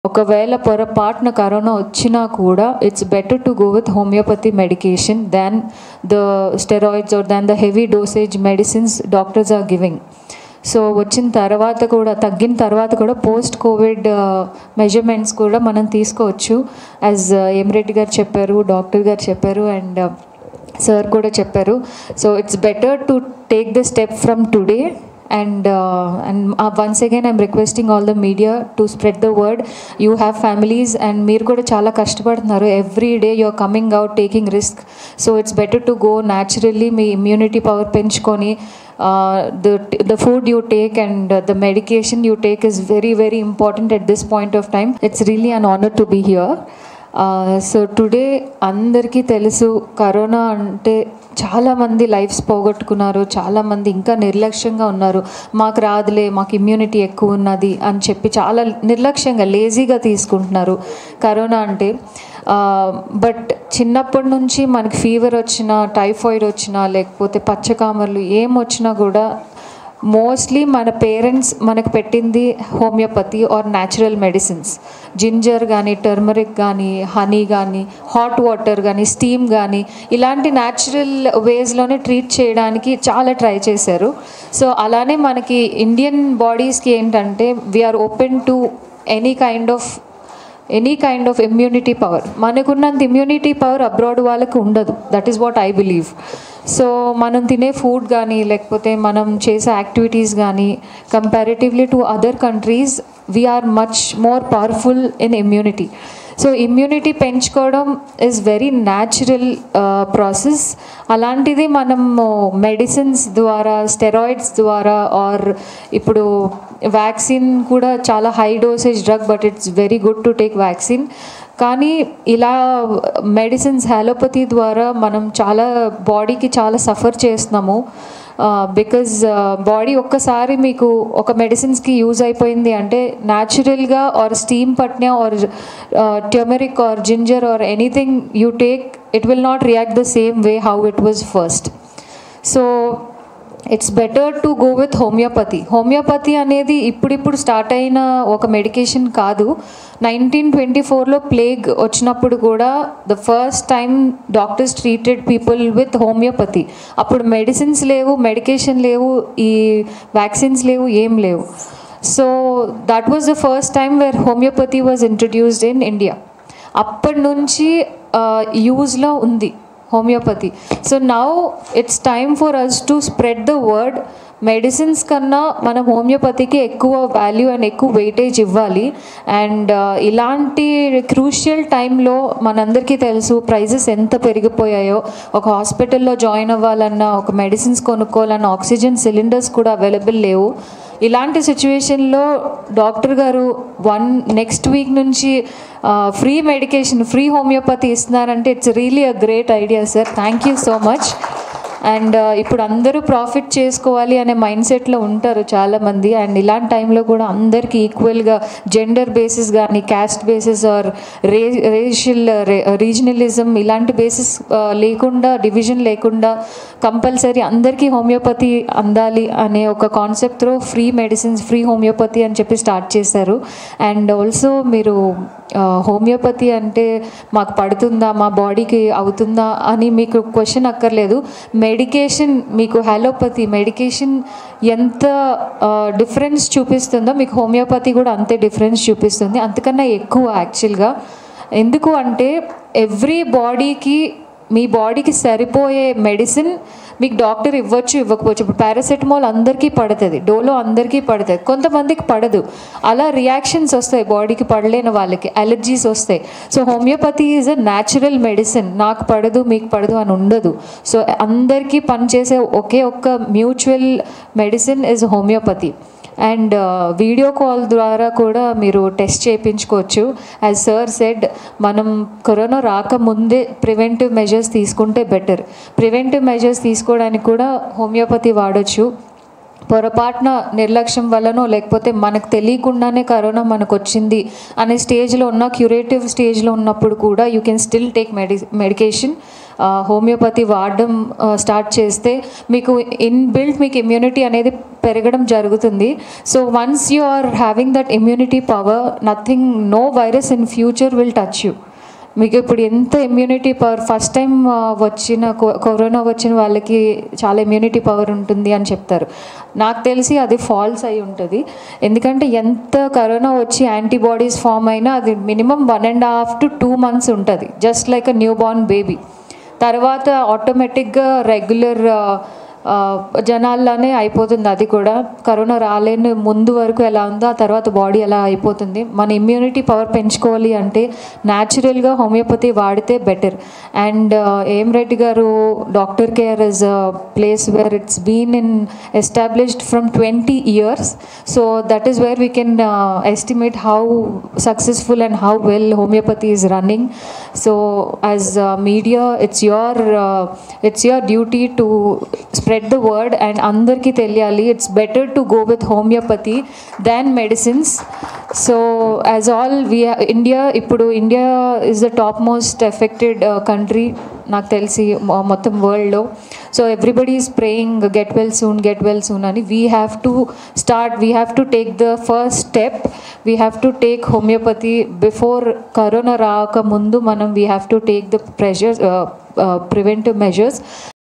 ఒకవేళ పొరపాటున కరోనా వచ్చినా కూడా it's better to go with homeopathy medication than the steroids or than the heavy dosage medicines doctors are giving so వచ్చిన తర్వాత కూడా తగ్గిన తర్వాత కూడా పోస్ట్ కోవిడ్ మెజర్మెంట్స్ కూడా మనం తీసుకోవచ్చు యాజ్ ఎమిరెడ్డి గారు చెప్పారు డాక్టర్ గారు చెప్పారు అండ్ సార్ కూడా చెప్పారు so it's better to take the step from today and uh, and uh, once again i'm requesting all the media to spread the word you have families and మీరు కూడా చాలా కష్టపడుతున్నారు every day you're coming out taking risk so it's better to go naturally మీ immunity power పెంచుకొని the the food you take and uh, the medication you take is very very important at this point of time it's really an honor to be here so today అందరికీ తెలుసు corona అంటే చాలామంది lifes పోగొట్టుకున్నారు చాలామంది ఇంకా నిర్లక్ష్యంగా ఉన్నారు మాకు రాదులే మాకు ఇమ్యూనిటీ ఎక్కువ ఉన్నది అని చెప్పి చాలా నిర్లక్ష్యంగా లేజీగా తీసుకుంటున్నారు కరోనా అంటే బట్ చిన్నప్పటి నుంచి మనకి ఫీవర్ వచ్చినా టైఫాయిడ్ వచ్చినా లేకపోతే పచ్చకామర్లు ఏం వచ్చినా కూడా మోస్ట్లీ మన పేరెంట్స్ మనకు పెట్టింది homeopathy or natural medicines ginger కానీ టర్మరిక్ కానీ హనీ కానీ హాట్ వాటర్ కానీ స్టీమ్ కానీ ఇలాంటి న్యాచురల్ వేస్లోనే ట్రీట్ చేయడానికి చాలా ట్రై చేశారు సో అలానే మనకి ఇండియన్ బాడీస్కి ఏంటంటే we're open to any kind of any kind of immunity power మనకున్నంత ఇమ్యూనిటీ పవర్ అబ్రాడ్ వాళ్ళకి ఉండదు that is what I believe so మనం తినే ఫుడ్ కానీ లేకపోతే మనం చేసే యాక్టివిటీస్ కానీ comparatively to other countries we're much more powerful in immunity so immunity పెంచుకోవడం ఇస్ వెరీ న్యాచురల్ ప్రాసెస్ అలాంటిది మనము మెడిసిన్స్ ద్వారా స్టెరాయిడ్స్ ద్వారా ఆర్ ఇప్పుడు వ్యాక్సిన్ కూడా చాలా high dosage drug but it's very good to take vaccine కానీ ఇలా మెడిసిన్స్ హ్యాలోపతి ద్వారా మనం చాలా బాడీకి చాలా సఫర్ చేస్తున్నాము బికాజ్ బాడీ ఒక్కసారి మీకు ఒక మెడిసిన్స్కి యూజ్ అయిపోయింది అంటే న్యాచురల్గా ఆర్ స్టీమ్ పట్నా or turmeric or ginger or anything you take it will not react the same way how it was first so it's better to go with homeopathy homeopathy అనేది ఇప్పుడిప్పుడు start అయిన ఒక medication కాదు nineteen twenty ఫోర్లో plague వచ్చినప్పుడు కూడా the first time doctors treated people with homeopathy అప్పుడు medicines లేవు మెడికేషన్ లేవు ఈ వ్యాక్సిన్స్ లేవు ఏం లేవు so that was the first time where homeopathy was introduced in India అప్పటి నుంచి యూజ్లో ఉంది homeopathy so now it's time for us to spread the word medicines కన్నా మనం హోమియోపతికి ఎక్కువ వాల్యూ అండ్ ఎక్కువ వెయిటేజ్ ఇవ్వాలి అండ్ ఇలాంటి క్రూషియల్ టైంలో మనందరికీ తెలుసు ప్రైజెస్ ఎంత పెరిగిపోయాయో ఒక హాస్పిటల్లో జాయిన్ అవ్వాలన్నా ఒక మెడిసిన్స్ కొనుక్కోవాలన్నా ఆక్సిజన్ సిలిండర్స్ కూడా అవైలబుల్ లేవు ఇలాంటి సిచ్యువేషన్లో డాక్టర్ గారు వన్ నెక్స్ట్ వీక్ నుంచి ఫ్రీ మెడికేషన్ ఫ్రీ హోమియోపతి ఇస్తున్నారంటే it's really a great idea sir thank you so much and ఇప్పుడు అందరూ ప్రాఫిట్ చేసుకోవాలి అనే మైండ్ సెట్లో ఉంటారు చాలామంది అండ్ ఇలాంటి టైంలో కూడా అందరికీ ఈక్వల్గా జెండర్ బేసిస్ కానీ caste basis or ra racial regionalism ఇలాంటి బేసిస్ లేకుండా డివిజన్ లేకుండా కంపల్సరీ అందరికీ హోమియోపతి అందాలి అనే ఒక కాన్సెప్ట్తో ఫ్రీ మెడిసిన్స్ ఫ్రీ హోమియోపతి అని చెప్పి స్టార్ట్ చేశారు అండ్ ఆల్సో మీరు హోమియోపతి అంటే మాకు పడుతుందా మా బాడీకి అవుతుందా అని మీకు క్వశ్చన్ అక్కర్లేదు మెడికేషన్ మీకు హలోపతి మెడికేషన్ ఎంత డిఫరెన్స్ చూపిస్తుందో మీకు హోమియోపతి కూడా అంతే డిఫరెన్స్ చూపిస్తుంది అంతకన్నా ఎక్కువ యాక్చువల్గా ఎందుకు అంటే ఎవ్రీ బాడీకి మీ బాడీకి సరిపోయే మెడిసిన్ మీకు డాక్టర్ ఇవ్వచ్చు ఇవ్వకపోవచ్చు ఇప్పుడు పారాసెటమాల్ అందరికీ పడుతుంది డోలో అందరికీ పడుతుంది కొంతమందికి పడదు అలా రియాక్షన్స్ వస్తాయి బాడీకి పడలేని వాళ్ళకి అలర్జీస్ వస్తాయి so homeopathy is a natural medicine నాకు పడదు మీకు పడదు అని ఉండదు సో అందరికీ పనిచేసే ఒకే ఒక్క mutual medicine is homeopathy and video call ద్వారా కూడా మీరు టెస్ట్ చేయించుకోవచ్చు యాజ్ సార్ సెడ్ మనం కరోనా రాకముందే ప్రివెంటివ్ మెజర్స్ తీసుకుంటే బెటర్ ప్రివెంటివ్ మెజర్స్ తీసుకోవడానికి కూడా హోమియోపతి వాడచ్చు పొరపాటున నిర్లక్ష్యం వల్లనో లేకపోతే మనకు తెలియకుండానే కరోనా మనకు వచ్చింది అనే స్టేజ్లో ఉన్న క్యూరేటివ్ స్టేజ్లో ఉన్నప్పుడు కూడా you can still take medi medication homeopathy వాడడం స్టార్ట్ చేస్తే మీకు ఇన్ బిల్ట్ మీకు ఇమ్యూనిటీ అనేది పెరగడం జరుగుతుంది so once you are having that immunity power nothing no virus in future will touch you మీకు ఇప్పుడు ఎంత ఇమ్యూనిటీ పవర్ ఫస్ట్ టైం వచ్చిన కో- కరోనా వచ్చిన వాళ్ళకి చాలా ఇమ్యూనిటీ పవర్ ఉంటుంది అని చెప్తారు నాకు తెలిసి అది ఫాల్స్ అయి ఉంటుంది ఎందుకంటే ఎంత కరోనా వచ్చి యాంటీబాడీస్ ఫామ్ అయినా అది minimum one and half to two months ఉంటుంది just like a new born baby తర్వాత ఆటోమేటిక్గా రెగ్యులర్ జనాల్లోనే అయిపోతుంది అది కూడా కరోనా రాలేని ముందు వరకు ఎలా ఉందో ఆ తర్వాత బాడీ ఎలా అయిపోతుంది మన ఇమ్యూనిటీ పవర్ పెంచుకోవాలి అంటే న్యాచురల్గా హోమియోపతి వాడితే బెటర్ అండ్ ఏం Reddy garu doctor care is place where it's been in established from twenty years so that is where we can estimate how successful and how well homeopathy is running so as uh, media it's your uh, it's your duty to spread the word and అందరికీ తెలియాలి it's better to go with homeopathy than medicines so as all we India ఇప్పుడు India is the top most affected uh, country నాకు తెలిసి మొ- మొత్తం వరల్డ్లో so everybody is praying get well soon get well soon అని we have to start we have to take the first step we have to take homeopathy before corona రాకముందు మనం we have to take the pressures preventive measures